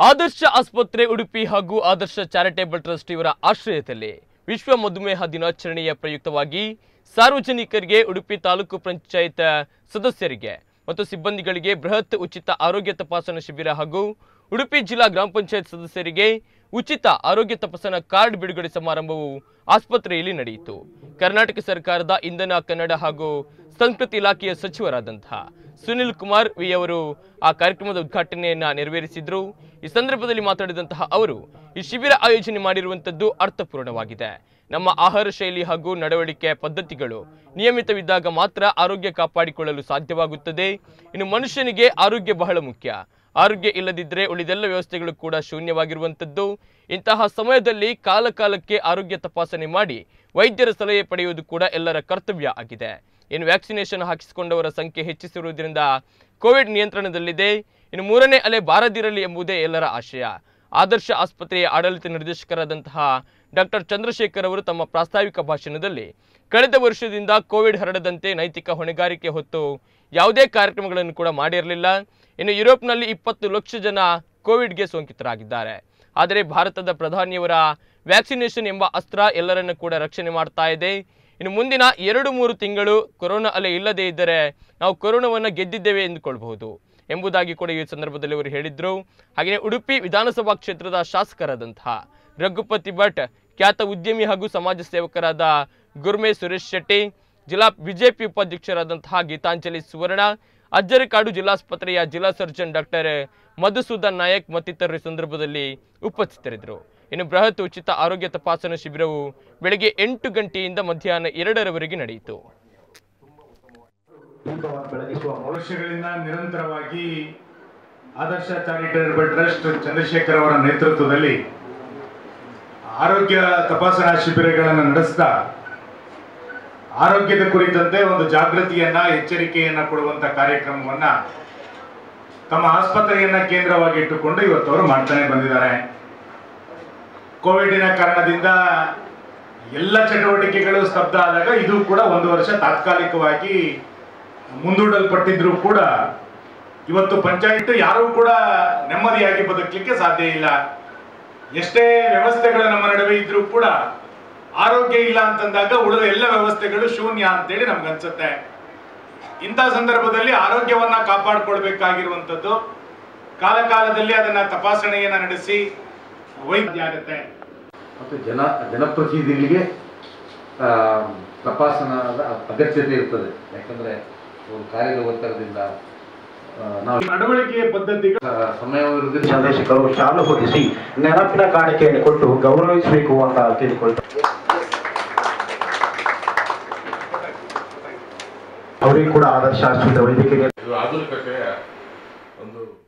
ಆದರ್ಶ ಆಸ್ಪತ್ರೆ ಉಡುಪಿ ಹಾಗೂ ಆದರ್ಶ charitable trust ಇವರ ಆಶ್ರಯದಲ್ಲಿ ವಿಶ್ವ ಮಧುಮೇಹ ದಿನಾಚರಣೆಯ ಪ್ರಯುಕ್ತವಾಗಿ ಸಾರ್ವಜನಿಕರಿಗೆ ಉಡುಪಿ ತಾಲೂಕು ಪಂಚಾಯತ್ ಸದಸ್ಯರಿಗೆ ಮತ್ತು ಸಿಬ್ಬಂದಿಗಳಿಗೆ ಬೃಹತ್ ಉಚಿತ ಆರೋಗ್ಯ ತಪಾಸಣಾ ಶಿಬಿರ ಹಾಗೂ ಉಡುಪಿ ಜಿಲ್ಲಾ ಗ್ರಾಮ ಪಂಚಾಯತ್ ಸದಸ್ಯರಿಗೆ ಉಚಿತ ಆರೋಗ್ಯ ತಪಾಸಣಾ ಕಾರ್ಡ್ ಬಿಡುಗಡೆ ಸಮಾರಂಭವು ಆಸ್ಪತ್ರೆಯಲ್ಲಿ ನಡೆಯಿತು ಕರ್ನಾಟಕ ಸರ್ಕಾರದ ಇಂಧನ ಕನ್ನಡ ಹಾಗೂ ಸಂಸ್ಕೃತಿ ಇಲಾಖೆಯ ಸಚಿವರಾದಂತಹ ಸುನಿಲ್ ಕುಮಾರ್ ವಿ ಅವರು ಆ ಕಾರ್ಯಕ್ರಮದ ಉದ್ಘಾಟನೆಯನ್ನ ನೆರವೇರಿಸಿದ್ರು ಈ ಸಂದರ್ಭದಲ್ಲಿ ಮಾತನಾಡಿದಂತಹ ಅವರು ಈ ಶಿಬಿರ ಆಯೋಜನೆ ಮಾಡಿರುವಂತದ್ದು ಅರ್ಥಪೂರ್ಣವಾಗಿದೆ ನಮ್ಮ ಆಹಾರ ಶೈಲಿ ಹಾಗೂ ನಡವಳಿಕೆ ಪದ್ಧತಿಗಳು ನಿಯಮಿತವಿದ್ದಾಗ ಮಾತ್ರ ಆರೋಗ್ಯ ಕಾಪಾಡಿಕೊಳ್ಳಲು ಸಾಧ್ಯವಾಗುತ್ತದೆ ಇನ್ನು ಮನುಷ್ಯನಿಗೆ ಆರೋಗ್ಯ ಬಹಳ ಮುಖ್ಯ ಆರೋಗ್ಯ ಇಲ್ಲದಿದ್ದರೆ ಉಳಿದೆಲ್ಲ ವ್ಯವಸ್ಥೆಗಳು ಕೂಡ ಶೂನ್ಯವಾಗಿರುವಂಥದ್ದು ಇಂತಹ ಸಮಯದಲ್ಲಿ ಕಾಲ ಕಾಲಕ್ಕೆ ಆರೋಗ್ಯ ತಪಾಸಣೆ ಮಾಡಿ ವೈದ್ಯರ ಸಲಹೆ ಪಡೆಯುವುದು ಕೂಡ ಎಲ್ಲರ ಕರ್ತವ್ಯ ಆಗಿದೆ ಇನ್ನು ವ್ಯಾಕ್ಸಿನೇಷನ್ ಹಾಕಿಸಿಕೊಂಡವರ ಸಂಖ್ಯೆ ಹೆಚ್ಚಿಸಿರುವುದರಿಂದ ಕೋವಿಡ್ ನಿಯಂತ್ರಣದಲ್ಲಿದೆ ಇನ್ನು ಮೂರನೇ ಅಲೆ ಬಾರದಿರಲಿ ಎಂಬುದೇ ಎಲ್ಲರ ಆಶಯ ಆದರ್ಶ ಆಸ್ಪತ್ರೆಯ ಆಡಳಿತ ನಿರ್ದೇಶಕರಾದಂತಹ ಡಾಕ್ಟರ್ ಚಂದ್ರಶೇಖರ್ ಅವರು ತಮ್ಮ ಪ್ರಾಸ್ತಾವಿಕ ಭಾಷಣದಲ್ಲಿ ಕಳೆದ ವರ್ಷದಿಂದ ಕೋವಿಡ್ ಹರಡದಂತೆ ನೈತಿಕ ಹೊಣೆಗಾರಿಕೆ ಹೊತ್ತು ಯಾವುದೇ ಕಾರ್ಯಕ್ರಮಗಳನ್ನು ಕೂಡ ಮಾಡಿರಲಿಲ್ಲ ಇನ್ನು ಯುರೋಪ್ನಲ್ಲಿ ಇಪ್ಪತ್ತು ಲಕ್ಷ ಜನ ಕೋವಿಡ್ಗೆ ಸೋಂಕಿತರಾಗಿದ್ದಾರೆ ಆದರೆ ಭಾರತದ ಪ್ರಧಾನಿಯವರ ವ್ಯಾಕ್ಸಿನೇಷನ್ ಎಂಬ ಅಸ್ತ್ರ ಎಲ್ಲರನ್ನು ಕೂಡ ರಕ್ಷಣೆ ಮಾಡ್ತಾ ಇದೆ ಇನ್ನು ಮುಂದಿನ ಎರಡು ಮೂರು ತಿಂಗಳು ಕೊರೋನಾ ಅಲೆ ಇಲ್ಲದೇ ಇದ್ದರೆ ನಾವು ಕೊರೋನಾವನ್ನು ಗೆದ್ದಿದ್ದೇವೆ ಎಂದುಕೊಳ್ಬಹುದು ಎಂಬುದಾಗಿ ಕೂಡ ಈ ಸಂದರ್ಭದಲ್ಲಿ ಅವರು ಹೇಳಿದ್ರು ಹಾಗೆಯೇ ಉಡುಪಿ ವಿಧಾನಸಭಾ ಕ್ಷೇತ್ರದ ಶಾಸಕರಾದಂತಹ ರಘುಪತಿ ಭಟ್ ಖ್ಯಾತ ಉದ್ಯಮಿ ಹಾಗೂ ಸಮಾಜ ಸೇವಕರಾದ ಗುರ್ಮೆ ಸುರೇಶ್ ಶೆಟ್ಟಿ ಜಿಲ್ಲಾ ಬಿಜೆಪಿ ಉಪಾಧ್ಯಕ್ಷರಾದಂತಹ ಗೀತಾಂಜಲಿ ಸುವರ್ಣ ಅಜ್ಜರಕಾಡು ಜಿಲ್ಲಾಸ್ಪತ್ರೆಯ ಜಿಲ್ಲಾ ಸರ್ಜನ್ ಡಾಕ್ಟರ್ ಮಧುಸೂದನ್ ನಾಯಕ್ ಮತ್ತಿತರರು ಈ ಸಂದರ್ಭದಲ್ಲಿ ಉಪಸ್ಥಿತರಿದ್ದರು ಇನ್ನು ಬೃಹತ್ ಉಚಿತ ಆರೋಗ್ಯ ತಪಾಸಣಾ ಶಿಬಿರವು ಬೆಳಗ್ಗೆ ಎಂಟು ಗಂಟೆಯಿಂದ ಮಧ್ಯಾಹ್ನ ಎರಡರವರೆಗೆ ನಡೆಯಿತು ದೀಪವನ್ನು ಬೆಳಗಿಸುವ ಮೂಲಕ ವರ್ಷಗಳಿಂದ ನಿರಂತರವಾಗಿ ಆದರ್ಶ ಚಾರಿಟೇಬಲ್ ಟ್ರಸ್ಟ್ ಚಂದ್ರಶೇಖರ್ ಅವರ ನೇತೃತ್ವದಲ್ಲಿ ಆರೋಗ್ಯ ತಪಾಸಣಾ ಶಿಬಿರಗಳನ್ನು ನಡೆಸ್ತಾ ಆರೋಗ್ಯದ ಕುರಿತಂತೆ ಒಂದು ಜಾಗೃತಿಯನ್ನ ಎಚ್ಚರಿಕೆಯನ್ನ ಕೊಡುವಂತ ಕಾರ್ಯಕ್ರಮವನ್ನ ತಮ್ಮ ಆಸ್ಪತ್ರೆಯನ್ನ ಕೇಂದ್ರವಾಗಿ ಇಟ್ಟುಕೊಂಡು ಇವತ್ತು ಅವರು ಮಾಡ್ತಾನೆ ಬಂದಿದ್ದಾರೆ ಕೋವಿಡಿನ ಕಾರಣದಿಂದ ಎಲ್ಲ ಚಟುವಟಿಕೆಗಳು ಸ್ತಬ್ಧ ಆದಾಗ ಇದು ಕೂಡ ಒಂದು ವರ್ಷ ತಾತ್ಕಾಲಿಕವಾಗಿ ಮುಂದೂಡಲ್ಪಟ್ಟಿದ್ರು ಕೂಡ ಇವತ್ತು ಪಂಚಾಯತ್ ಯಾರೂ ಕೂಡ ನೆಮ್ಮದಿಯಾಗಿ ಬದುಕಲಿಕ್ಕೆ ಸಾಧ್ಯ ಇಲ್ಲ ಎಷ್ಟೇ ವ್ಯವಸ್ಥೆಗಳು ನಮ್ಮ ನಡುವೆ ಇದ್ರೂ ಕೂಡ ಆರೋಗ್ಯ ಇಲ್ಲ ಅಂತಂದಾಗ ಉಳಿದ ಎಲ್ಲ ವ್ಯವಸ್ಥೆಗಳು ಶೂನ್ಯ ಅಂತೇಳಿ ನಮ್ಗನ್ಸುತ್ತೆ ಇಂಥ ಸಂದರ್ಭದಲ್ಲಿ ಆರೋಗ್ಯವನ್ನ ಕಾಪಾಡ್ಕೊಳ್ಬೇಕಾಗಿರುವಂಥದ್ದು ಕಾಲ ಕಾಲದಲ್ಲಿ ಅದನ್ನ ತಪಾಸಣೆಯನ್ನ ನಡೆಸಿ ವೈದ್ಯ ಆಗುತ್ತೆ ಮತ್ತು ಜನ ಜನಪ್ರತಿನಿಧಿಗಳಿಗೆ ಆ, ತಪಾಸಣಾದ ಅಗತ್ಯತೆ ಇರ್ತದೆ ಯಾಕಂದ್ರೆ ಒಂದು ಕಾರ್ಯದ ಒತ್ತಡದಿಂದ ಆ, ನಾವು ನಡವಳಿಕೆಯ ಪದ್ಧತಿಗಳು ಆ, ಸಮಯವಿರುವುದರಿಂದ ಚಂದ್ರಶೇಖರ್ ಶಾಲು ಹೊದಿಸಿ ನೆನಪಿನ ಕಾಣಿಕೆಯನ್ನು ಕೊಟ್ಟು ಗೌರವಿಸಬೇಕು ಅಂತ ತಿಳಿದುಕೊಳ್ತಾರೆ ಅವರಿಗೂ ಕೂಡ ಆದರ್ಶ ಆಶ್ರಿತ ವೈದ್ಯಕೀಯ ಇದು ಆಧುನಿಕತೆಯ ಒಂದು